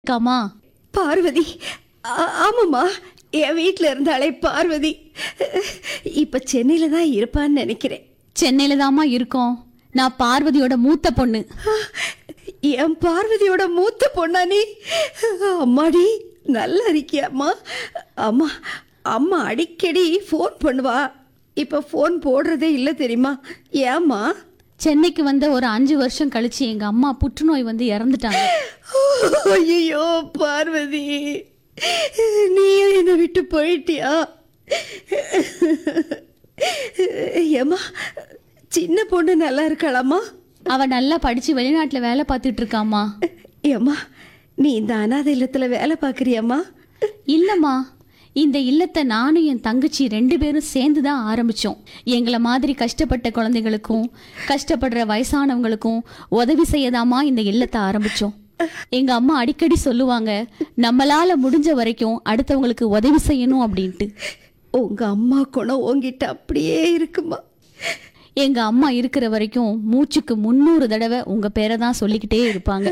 இருக்காமா பார்வதி ஆ- ஆமாம்மா என் வீட்டில் இருந்தாலே பார்வதி இப்போ சென்னையில் தான் இருப்பான்னு நினைக்கிறேன் சென்னையில தாம்மா இருக்கோம் நான் பார்வதியோட மூத்த பொண்ணு என் பார்வதியோட மூத்த பொண்ணா நீ அம்மாடி நல்லா இருக்கியாம்மா அம்மா அம்மா அடிக்கடி ஃபோன் பண்ணுவா இப்போ ஃபோன் போடுறதே இல்லை தெரியுமா ஏம்மா சென்னைக்கு வந்த ஒரு அஞ்சு வருஷம் கழிச்சு எங்க அம்மா புற்றுநோய் வந்து இறந்துட்டாங்க ஐயோ பார்வதி நீயும் என்னை விட்டு போயிட்டியா ஏம்மா சின்ன பொண்ணு நல்லா இருக்காளாம்மா அவ நல்லா படிச்சு வெளிநாட்டுல வேலை பார்த்துட்டு இருக்காம்மா ஏம்மா நீ இந்த அனாதை இல்லத்தில் வேலை பார்க்குறியாம்மா இல்லம்மா இந்த இல்லத்தை நானும் என் தங்கச்சி ரெண்டு பேரும் சேர்ந்து தான் ஆரம்பிச்சோம் எங்களை மாதிரி கஷ்டப்பட்ட குழந்தைகளுக்கும் கஷ்டப்படுற வயசானவங்களுக்கும் உதவி செய்யதாமா இந்த இல்லத்தை ஆரம்பிச்சோம் எங்க அம்மா அடிக்கடி சொல்லுவாங்க நம்மளால முடிஞ்ச வரைக்கும் அடுத்தவங்களுக்கு உதவி செய்யணும் அப்படின்ட்டு உங்க அம்மா குணம் உங்ககிட்ட அப்படியே இருக்குமா எங்க அம்மா இருக்கிற வரைக்கும் மூச்சுக்கு முந்நூறு தடவை உங்க பேரை தான் சொல்லிக்கிட்டே இருப்பாங்க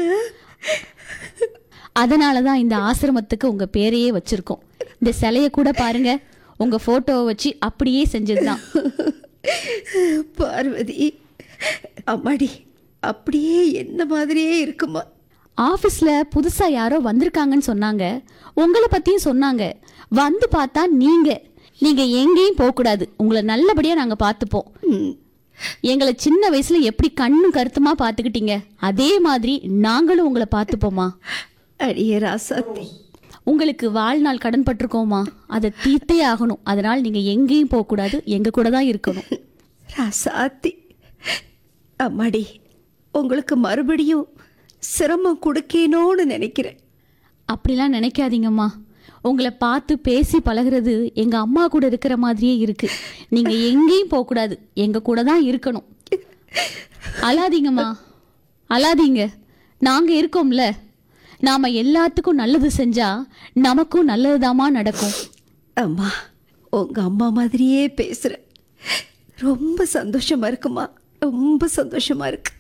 அதனால தான் இந்த ஆசிரமத்துக்கு உங்க பேரையே வச்சிருக்கோம் இந்த சிலையை கூட பாருங்க உங்க போட்டோவை வச்சு அப்படியே செஞ்சதுதான் பார்வதி அம்மாடி அப்படியே என்ன மாதிரியே இருக்குமா ஆபீஸ்ல புதுசா யாரோ வந்திருக்காங்கன்னு சொன்னாங்க உங்களை பத்தியும் சொன்னாங்க வந்து பார்த்தா நீங்க நீங்க எங்கேயும் போக கூடாது உங்களை நல்லபடியா நாங்க பார்த்துப்போம் ம், எங்களை சின்ன வயசுல எப்படி கண்ணும் கருத்துமா பார்த்துக்கிட்டீங்க அதே மாதிரி நாங்களும் உங்களை பார்த்துப்போமா அடியே ராசாத்தி உங்களுக்கு வாழ்நாள் கடன் பட்டிருக்கோமா அதை தீர்த்தே ஆகணும் அதனால் நீங்க எங்கேயும் போகக்கூடாது எங்க கூட தான் இருக்கணும் ராசாத்தி அம்மாடி உங்களுக்கு மறுபடியும் சிரமம் கொடுக்கேனோன்னு நினைக்கிறேன் அப்படிலாம் நினைக்காதீங்கம்மா உங்களை பார்த்து பேசி பழகுறது எங்க அம்மா கூட இருக்கிற மாதிரியே இருக்கு நீங்க எங்கேயும் போகக்கூடாது எங்க கூட தான் இருக்கணும் அழாதீங்கம்மா அழாதீங்க நாங்க இருக்கோம்ல நாம எல்லாத்துக்கும் நல்லது செஞ்சா நமக்கும் நல்லதுதாம்மா நடக்கும் அம்மா உங்க அம்மா மாதிரியே பேசுற ரொம்ப சந்தோஷமா இருக்குமா ரொம்ப சந்தோஷமா இருக்கு